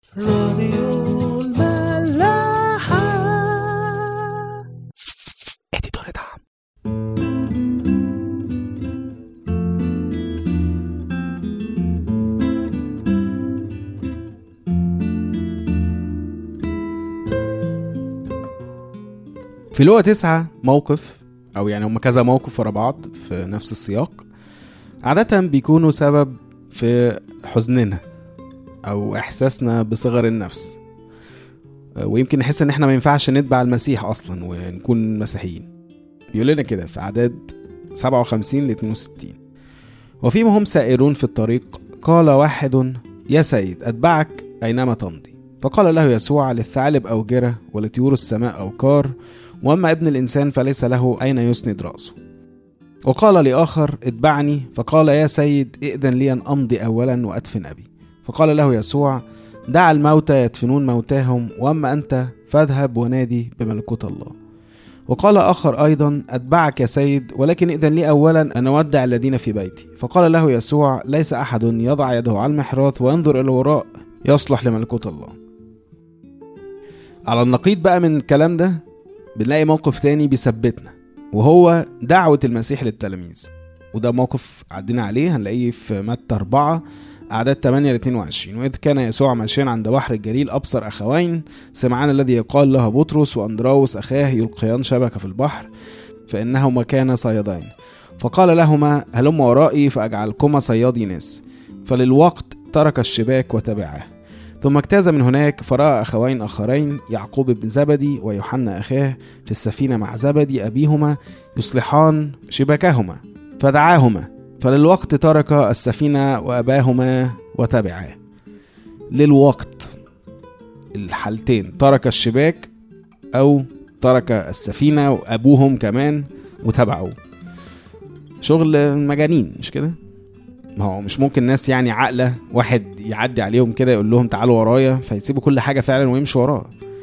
راديو الملاحة اديتور دعم في لغة تسعة موقف أو يعني هم كذا موقف ورا بعض في نفس السياق عادة بيكونوا سبب في حزننا أو إحساسنا بصغر النفس ويمكن نحس إن إحنا ما ينفعش نتبع المسيح أصلا ونكون مسيحيين بيقول لنا كده في أعداد 57 ل 62 وفيما هم سائرون في الطريق قال واحد يا سيد أتبعك أينما تمضي فقال له يسوع للثعلب أوجرة ولطيور السماء أوكار وأما ابن الإنسان فليس له أين يسند رأسه وقال لآخر اتبعني فقال يا سيد ائذن لي أن أمضي أولا وأدفن أبي فقال له يسوع دع الموتى يدفنون موتاهم وأما أنت فاذهب ونادي بملكوت الله وقال آخر أيضا أتبعك يا سيد ولكن إذن لي أولا أن أودع الذين في بيتي فقال له يسوع ليس أحد يضع يده على المحراث وينظر إلى الوراء يصلح لملكوت الله على النقيض بقى من الكلام ده بنلاقي موقف تاني بيثبتنا وهو دعوة المسيح للتلاميذ وده موقف عدينا عليه هنلاقيه في متى 4 أعداد 8 ل 22 وإذ كان يسوع ماشيا عند بحر الجليل أبصر أخوين سمعان الذي يقال له بطرس وأندراوس أخاه يلقيان شبكة في البحر فإنهما كانا صيادين فقال لهما هلم ورائي فأجعلكما صيادي ناس فللوقت ترك الشباك وتبعاه ثم اجتاز من هناك فرأى أخوين آخرين يعقوب بن زبدي ويوحنا أخاه في السفينة مع زبدي أبيهما يصلحان شباكهما فدعاهما فللوقت ترك السفينة وأباهما وتبعاه للوقت الحالتين ترك الشباك أو ترك السفينة وأبوهم كمان وتبعوه شغل مجانين مش كده؟ ما هو مش ممكن ناس يعني عاقله واحد يعدي عليهم كده يقول لهم تعالوا ورايا فيسيبوا كل حاجه فعلا ويمشوا وراه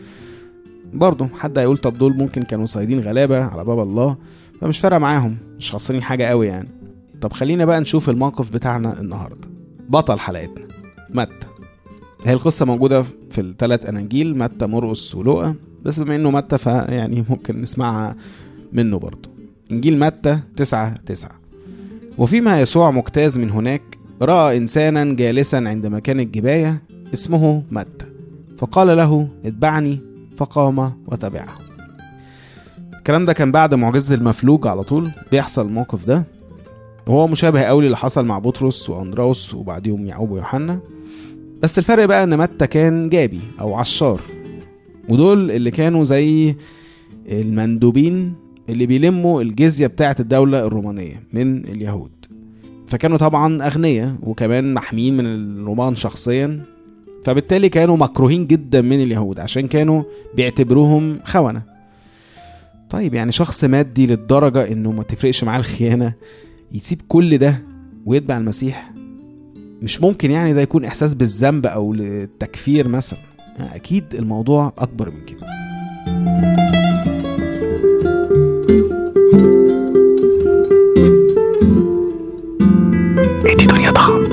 برضه حد هيقول طب دول ممكن كانوا صيادين غلابه على باب الله فمش فارقه معاهم مش خاسرين حاجه قوي يعني طب خلينا بقى نشوف الموقف بتاعنا النهارده بطل حلقتنا متى هي القصه موجوده في الثلاث اناجيل متى مرقس ولوقا بس بما انه متى فيعني ممكن نسمعها منه برضه انجيل متى تسعة تسعة وفيما يسوع مجتاز من هناك راى انسانا جالسا عند مكان الجبايه اسمه متى فقال له اتبعني فقام وتبعه الكلام ده كان بعد معجزه المفلوج على طول بيحصل الموقف ده وهو مشابه قوي للي حصل مع بطرس واندراوس وبعديهم يعقوب ويوحنا بس الفرق بقى ان متى كان جابي او عشار ودول اللي كانوا زي المندوبين اللي بيلموا الجزية بتاعة الدولة الرومانية من اليهود فكانوا طبعا أغنياء وكمان محميين من الرومان شخصيا فبالتالي كانوا مكروهين جدا من اليهود عشان كانوا بيعتبروهم خونة طيب يعني شخص مادي للدرجة انه ما تفرقش معاه الخيانة يسيب كل ده ويتبع المسيح مش ممكن يعني ده يكون احساس بالذنب او للتكفير مثلا اكيد الموضوع اكبر من كده اديتور دعم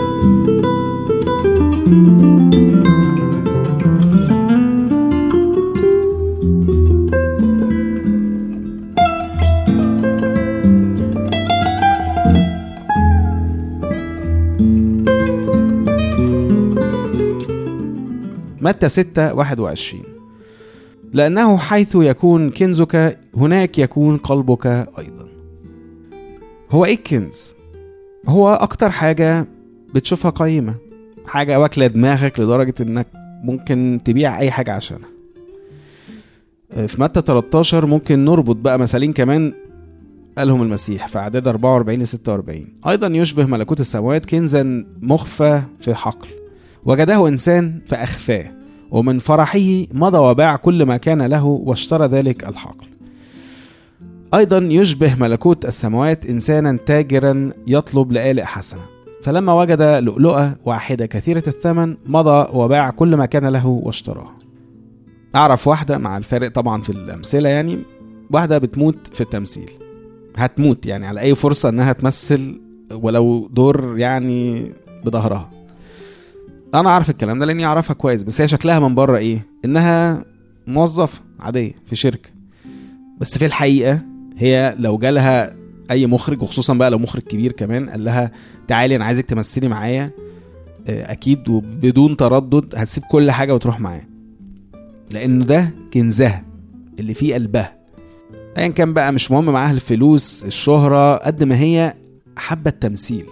متى 6 21 لأنه حيث يكون كنزك هناك يكون قلبك أيضا هو إيه الكنز؟ هو أكتر حاجة بتشوفها قيمة حاجة واكلة دماغك لدرجة إنك ممكن تبيع أي حاجة عشانها في متى 13 ممكن نربط بقى مثالين كمان قالهم المسيح في أعداد 44 ل 46 أيضا يشبه ملكوت السماوات كنزا مخفى في حقل وجده إنسان فأخفاه ومن فرحه مضى وباع كل ما كان له واشترى ذلك الحقل أيضا يشبه ملكوت السماوات إنسانا تاجرا يطلب لآلئ حسنة فلما وجد لؤلؤة واحدة كثيرة الثمن مضى وباع كل ما كان له واشتراه أعرف واحدة مع الفارق طبعا في الأمثلة يعني واحدة بتموت في التمثيل هتموت يعني على أي فرصة إنها تمثل ولو دور يعني بظهرها انا عارف الكلام ده لاني اعرفها كويس بس هي شكلها من بره ايه انها موظفه عاديه في شركه بس في الحقيقه هي لو جالها اي مخرج وخصوصا بقى لو مخرج كبير كمان قال لها تعالي انا عايزك تمثلي معايا آه، اكيد وبدون تردد هتسيب كل حاجه وتروح معاه لانه ده كنزها اللي فيه قلبها ايا كان بقى مش مهم معاها الفلوس الشهره قد ما هي حابه التمثيل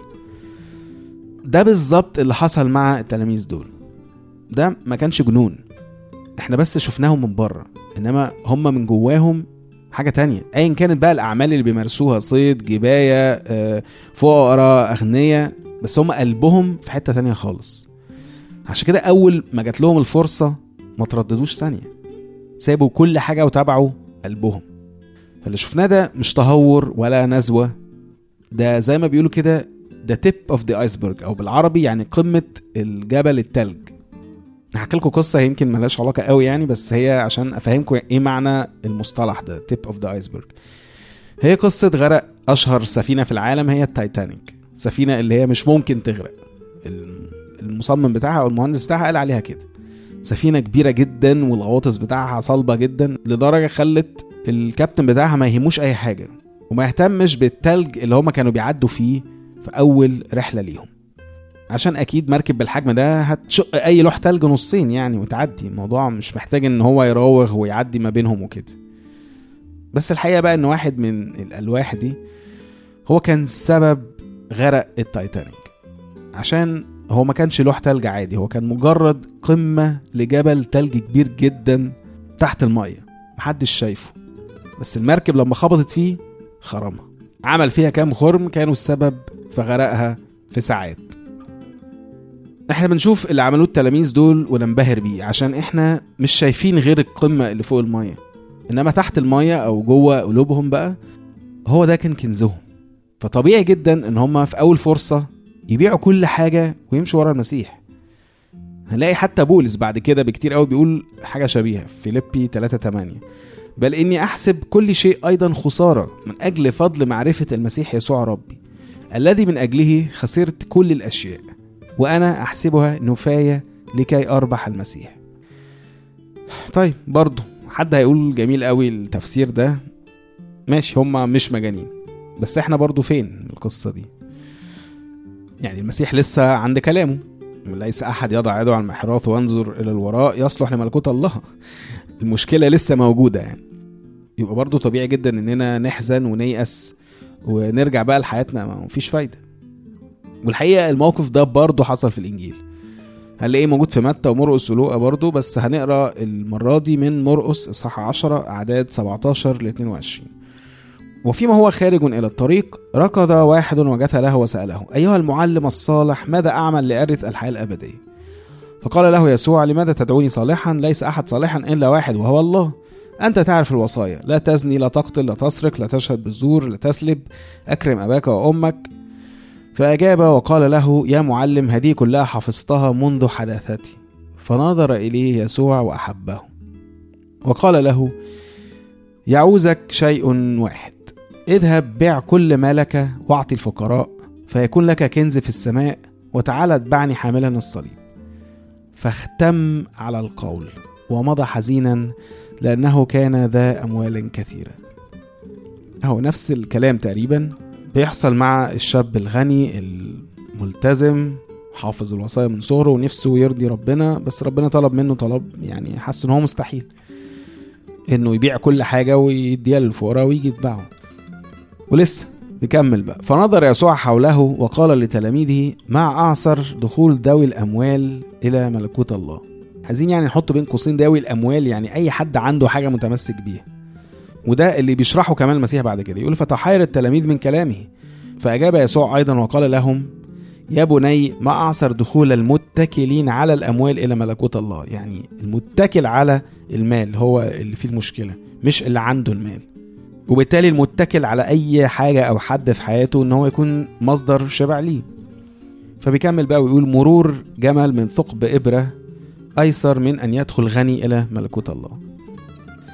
ده بالظبط اللي حصل مع التلاميذ دول ده ما كانش جنون احنا بس شفناهم من بره انما هم من جواهم حاجة تانية ايا كانت بقى الاعمال اللي بيمارسوها صيد جباية آه، فقراء اغنياء بس هم قلبهم في حتة تانية خالص عشان كده اول ما جات لهم الفرصة ما ترددوش ثانية سابوا كل حاجة وتابعوا قلبهم فاللي شفناه ده مش تهور ولا نزوة ده زي ما بيقولوا كده ده تيب اوف ذا ايسبرج او بالعربي يعني قمة الجبل التلج هحكي لكم قصة يمكن ملهاش علاقة قوي يعني بس هي عشان افهمكم ايه معنى المصطلح ده تيب اوف ذا ايسبرج هي قصة غرق اشهر سفينة في العالم هي التايتانيك سفينة اللي هي مش ممكن تغرق الم- المصمم بتاعها او المهندس بتاعها قال عليها كده سفينة كبيرة جدا والغواطس بتاعها صلبة جدا لدرجة خلت الكابتن بتاعها ما يهموش اي حاجة وما يهتمش بالتلج اللي هما كانوا بيعدوا فيه في اول رحلة ليهم عشان اكيد مركب بالحجم ده هتشق اي لوح تلج نصين يعني وتعدي الموضوع مش محتاج ان هو يراوغ ويعدي ما بينهم وكده بس الحقيقه بقى ان واحد من الالواح دي هو كان سبب غرق التايتانيك عشان هو ما كانش لوح تلج عادي هو كان مجرد قمه لجبل تلج كبير جدا تحت الميه محدش شايفه بس المركب لما خبطت فيه خرمها عمل فيها كام خرم كانوا السبب في غرقها في ساعات احنا بنشوف اللي عملوه التلاميذ دول وننبهر بيه عشان احنا مش شايفين غير القمة اللي فوق المية انما تحت المية او جوه قلوبهم بقى هو ده كان كنزهم فطبيعي جدا ان هما في اول فرصة يبيعوا كل حاجة ويمشوا ورا المسيح هنلاقي حتى بولس بعد كده بكتير قوي بيقول حاجة شبيهة فيليبي 3 8 بل اني احسب كل شيء ايضا خسارة من اجل فضل معرفة المسيح يسوع ربي الذي من اجله خسرت كل الاشياء وأنا أحسبها نفاية لكي أربح المسيح طيب برضو حد هيقول جميل قوي التفسير ده ماشي هما مش مجانين بس احنا برضو فين من القصة دي يعني المسيح لسه عند كلامه ليس أحد يضع يده على المحراث وينظر إلى الوراء يصلح لملكوت الله المشكلة لسه موجودة يعني يبقى برضو طبيعي جدا إننا نحزن ونيأس ونرجع بقى لحياتنا ما فيش فايدة والحقيقه الموقف ده برضه حصل في الانجيل هنلاقيه موجود في متى ومرقس ولوقا برضه بس هنقرا المره دي من مرقس اصحاح 10 اعداد 17 ل 22 وفيما هو خارج الى الطريق ركض واحد وجث له وساله ايها المعلم الصالح ماذا اعمل لارث الحياه الابديه فقال له يسوع لماذا تدعوني صالحا ليس احد صالحا الا واحد وهو الله أنت تعرف الوصايا لا تزني لا تقتل لا تسرق لا تشهد بالزور لا تسلب أكرم أباك وأمك فأجاب وقال له يا معلم هذه كلها حفظتها منذ حداثتي فنظر إليه يسوع وأحبه وقال له يعوزك شيء واحد اذهب بيع كل ما لك واعطي الفقراء فيكون لك كنز في السماء وتعالى اتبعني حاملا الصليب فاختم على القول ومضى حزينا لأنه كان ذا أموال كثيرة هو نفس الكلام تقريبا بيحصل مع الشاب الغني الملتزم حافظ الوصايا من صغره ونفسه يرضي ربنا بس ربنا طلب منه طلب يعني حس ان هو مستحيل انه يبيع كل حاجة ويديها للفقراء ويجي يتباعه ولسه نكمل بقى فنظر يسوع حوله وقال لتلاميذه مع أعصر دخول ذوي الأموال إلى ملكوت الله عايزين يعني نحط بين قوسين ذوي الأموال يعني أي حد عنده حاجة متمسك بيها وده اللي بيشرحه كمان المسيح بعد كده يقول فتحير التلاميذ من كلامه فأجاب يسوع أيضا وقال لهم يا بني ما أعصر دخول المتكلين على الأموال إلى ملكوت الله يعني المتكل على المال هو اللي فيه المشكلة مش اللي عنده المال وبالتالي المتكل على أي حاجة أو حد في حياته إن هو يكون مصدر شبع ليه فبيكمل بقى ويقول مرور جمل من ثقب إبرة أيسر من أن يدخل غني إلى ملكوت الله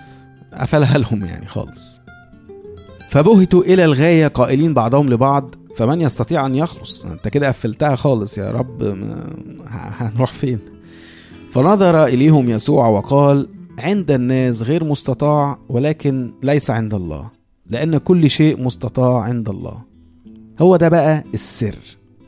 قفلها لهم يعني خالص فبهتوا إلى الغاية قائلين بعضهم لبعض فمن يستطيع ان يخلص انت كده قفلتها خالص يا رب ما- ه- هنروح فين فنظر اليهم يسوع وقال عند الناس غير مستطاع ولكن ليس عند الله لان كل شيء مستطاع عند الله هو ده بقى السر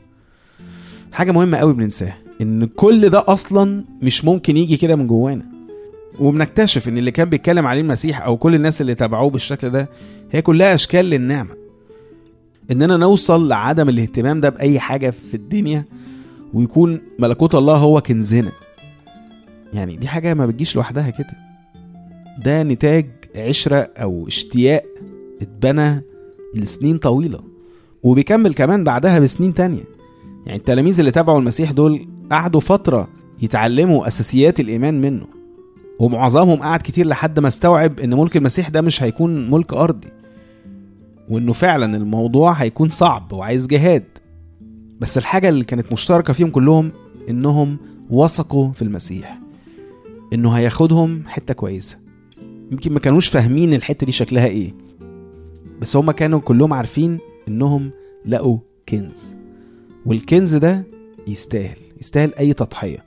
حاجه مهمه قوي بننساها ان كل ده اصلا مش ممكن يجي كده من جوانا وبنكتشف ان اللي كان بيتكلم عليه المسيح او كل الناس اللي تابعوه بالشكل ده هي كلها اشكال للنعمه اننا نوصل لعدم الاهتمام ده باي حاجه في الدنيا ويكون ملكوت الله هو كنزنا يعني دي حاجه ما بتجيش لوحدها كده ده نتاج عشره او اشتياق اتبنى لسنين طويله وبيكمل كمان بعدها بسنين تانية يعني التلاميذ اللي تابعوا المسيح دول قعدوا فتره يتعلموا اساسيات الايمان منه ومعظمهم قعد كتير لحد ما استوعب ان ملك المسيح ده مش هيكون ملك ارضي وانه فعلا الموضوع هيكون صعب وعايز جهاد بس الحاجة اللي كانت مشتركة فيهم كلهم انهم وثقوا في المسيح انه هياخدهم حتة كويسة يمكن ما كانوش فاهمين الحتة دي شكلها ايه بس هما كانوا كلهم عارفين انهم لقوا كنز والكنز ده يستاهل يستاهل اي تضحية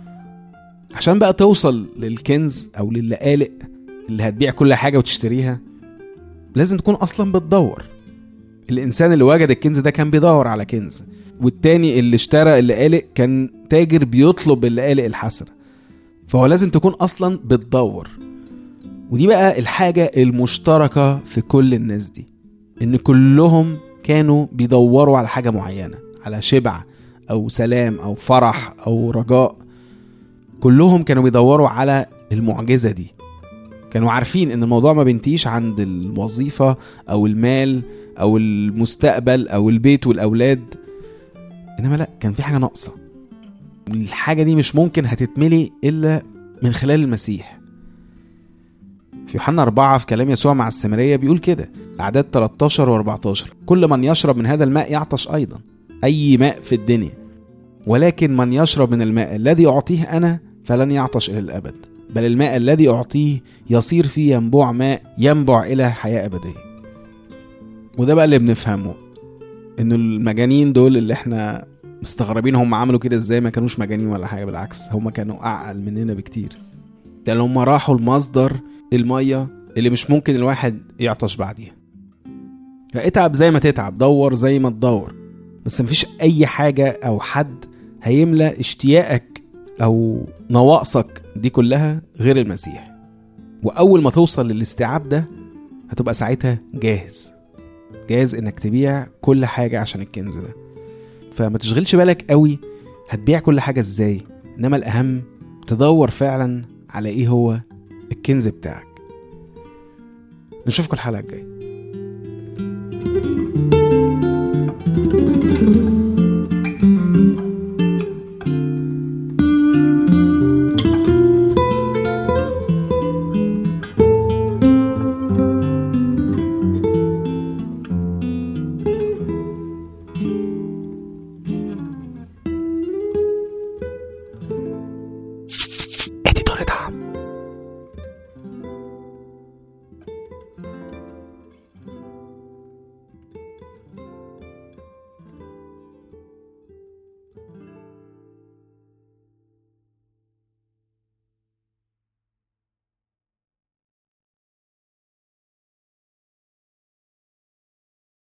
عشان بقى توصل للكنز او للقالق اللي هتبيع كل حاجة وتشتريها لازم تكون اصلا بتدور الانسان اللي وجد الكنز ده كان بيدور على كنز والتاني اللي اشترى اللقالق كان تاجر بيطلب اللقالق الحسنه فهو لازم تكون اصلا بتدور ودي بقى الحاجه المشتركه في كل الناس دي ان كلهم كانوا بيدوروا على حاجه معينه على شبع او سلام او فرح او رجاء كلهم كانوا بيدوروا على المعجزه دي كانوا عارفين ان الموضوع ما بينتهيش عند الوظيفه او المال او المستقبل او البيت والاولاد انما لا كان في حاجه ناقصه الحاجه دي مش ممكن هتتملي الا من خلال المسيح في يوحنا أربعة في كلام يسوع مع السامرية بيقول كده أعداد 13 و14 كل من يشرب من هذا الماء يعطش أيضا أي ماء في الدنيا ولكن من يشرب من الماء الذي أعطيه أنا فلن يعطش إلى الأبد بل الماء الذي أعطيه يصير فيه ينبوع ماء ينبع إلى حياة أبدية وده بقى اللي بنفهمه إن المجانين دول اللي إحنا مستغربين هم عملوا كده إزاي ما كانوش مجانين ولا حاجة بالعكس هم كانوا أعقل مننا بكتير ده اللي هم راحوا لمصدر المية اللي مش ممكن الواحد يعطش بعديها اتعب زي ما تتعب دور زي ما تدور بس مفيش أي حاجة أو حد هيملى اشتياقك أو نواقصك دي كلها غير المسيح وأول ما توصل للاستيعاب ده هتبقى ساعتها جاهز جاهز انك تبيع كل حاجة عشان الكنز ده فما تشغلش بالك قوي هتبيع كل حاجة ازاي انما الاهم تدور فعلا على ايه هو الكنز بتاعك نشوفكم الحلقة الجاية